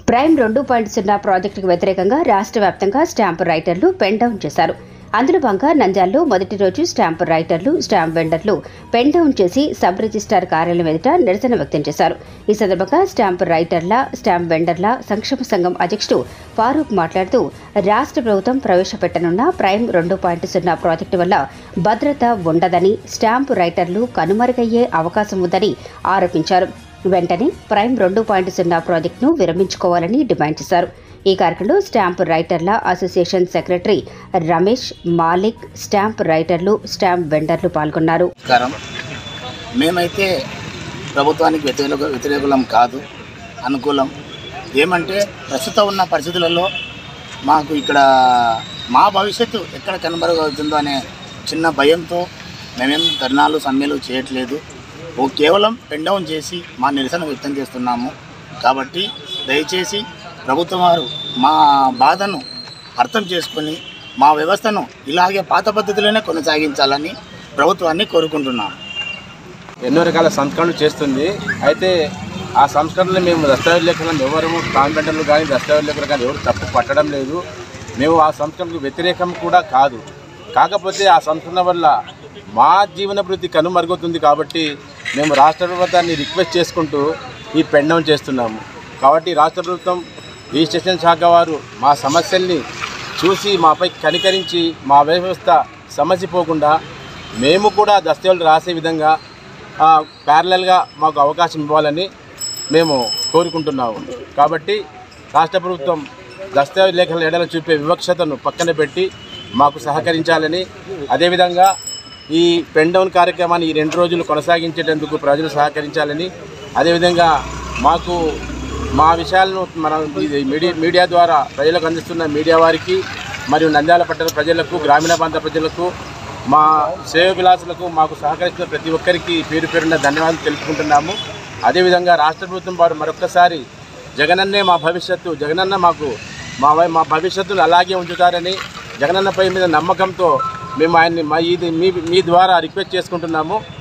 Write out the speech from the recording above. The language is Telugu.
ప్రైమ్ రెండు పాయింట్ సున్నా ప్రాజెక్టుకు వ్యతిరేకంగా రాష్ట్ర వ్యాప్తంగా స్టాంపు రైటర్లు పెన్ డౌన్ చేశారు అందులో భాగంగా నంద్యాలలో మొదటి రోజు స్టాంపు రైటర్లు స్టాంప్ వెండర్లు పెన్ డౌన్ చేసి సబ్ రిజిస్ట్రార్ కార్యాలయం ఎదుట నిరసన వ్యక్తం చేశారు ఈ సందర్భంగా స్టాంపు రైటర్ల స్టాంప్ వెండర్ల సంక్షేమ సంఘం అధ్యక్షుడు ఫారూక్ మాట్లాడుతూ రాష్ట్ర ప్రభుత్వం ప్రవేశపెట్టనున్న ప్రైమ్ రెండు పాయింట్ సున్నా ప్రాజెక్టు వల్ల భద్రత ఉండదని స్టాంపు రైటర్లు కనుమరుగయ్యే అవకాశం ఉందని ఆరోపించారు వెంటనే ప్రైమ్ రెండు పాయింట్ సున్నా ప్రాజెక్టును విరమించుకోవాలని డిమాండ్ చేశారు ఈ కార్యక్రమంలో స్టాంప్ రైటర్ల association secretary Ramesh Malik stamp రైటర్లు స్టాంప్ వెండర్లు పాల్గొన్నారు నమస్కారం మేమైతే ప్రభుత్వానికి వ్యతిరేక వ్యతిరేకులం కాదు అనుకూలం ఏమంటే ప్రస్తుతం ఉన్న పరిస్థితులలో మాకు ఇక్కడ మా భవిష్యత్తు ఎక్కడ కనుమరుగవుతుందో అనే చిన్న భయంతో మేమేం ధర్నాలు సమ్మెలు చేయట్లేదు ఓ కేవలం పెన్ డౌన్ చేసి మా నిరసన వ్యక్తం చేస్తున్నాము కాబట్టి దయచేసి ప్రభుత్వం వారు మా బాధను అర్థం చేసుకొని మా వ్యవస్థను ఇలాగే పాత పద్ధతిలోనే కొనసాగించాలని ప్రభుత్వాన్ని కోరుకుంటున్నాము ఎన్నో రకాల సంస్కరణలు చేస్తుంది అయితే ఆ సంస్కరణలు మేము దస్తావేజ్ లేఖలను ఎవరు కాన్వెంటర్లు కానీ దస్తావేజ్ లేఖలు కానీ ఎవరు తప్పు పట్టడం లేదు మేము ఆ సంస్కరణకు వ్యతిరేకం కూడా కాదు కాకపోతే ఆ సంస్కరణ వల్ల మా జీవన వృత్తి కనుమరుగుతుంది కాబట్టి మేము రాష్ట్ర ప్రభుత్వాన్ని రిక్వెస్ట్ చేసుకుంటూ ఈ పెన్ డౌన్ చేస్తున్నాము కాబట్టి రాష్ట్ర ప్రభుత్వం రిజిస్ట్రేషన్ శాఖ వారు మా సమస్యల్ని చూసి మాపై కనికరించి మా వ్యవస్థ సమసిపోకుండా మేము కూడా దస్తావేజులు రాసే విధంగా ప్యారలల్గా మాకు అవకాశం ఇవ్వాలని మేము కోరుకుంటున్నాము కాబట్టి రాష్ట్ర ప్రభుత్వం దస్తావేజ్ లేఖల ఎడల చూపే వివక్షతను పక్కన పెట్టి మాకు సహకరించాలని అదేవిధంగా ఈ పెన్ డౌన్ కార్యక్రమాన్ని ఈ రెండు రోజులు కొనసాగించేటందుకు ప్రజలు సహకరించాలని అదేవిధంగా మాకు మా విషయాలను మనం ఇది మీడియా మీడియా ద్వారా ప్రజలకు అందిస్తున్న మీడియా వారికి మరియు నంద్యాల పట్టణ ప్రజలకు గ్రామీణ ప్రాంత ప్రజలకు మా సేవ విలాసులకు మాకు సహకరిస్తున్న ప్రతి ఒక్కరికి పేరు పేరున ధన్యవాదాలు తెలుపుకుంటున్నాము అదేవిధంగా రాష్ట్ర ప్రభుత్వం వారు మరొక్కసారి జగనన్నే మా భవిష్యత్తు జగనన్న మాకు మా వై- మా భవిష్యత్తును అలాగే ఉంచుతారని జగనన్నపై మీద నమ్మకంతో మేము ఆయన్ని మా ఇది మీ మీ ద్వారా రిక్వెస్ట్ చేసుకుంటున్నాము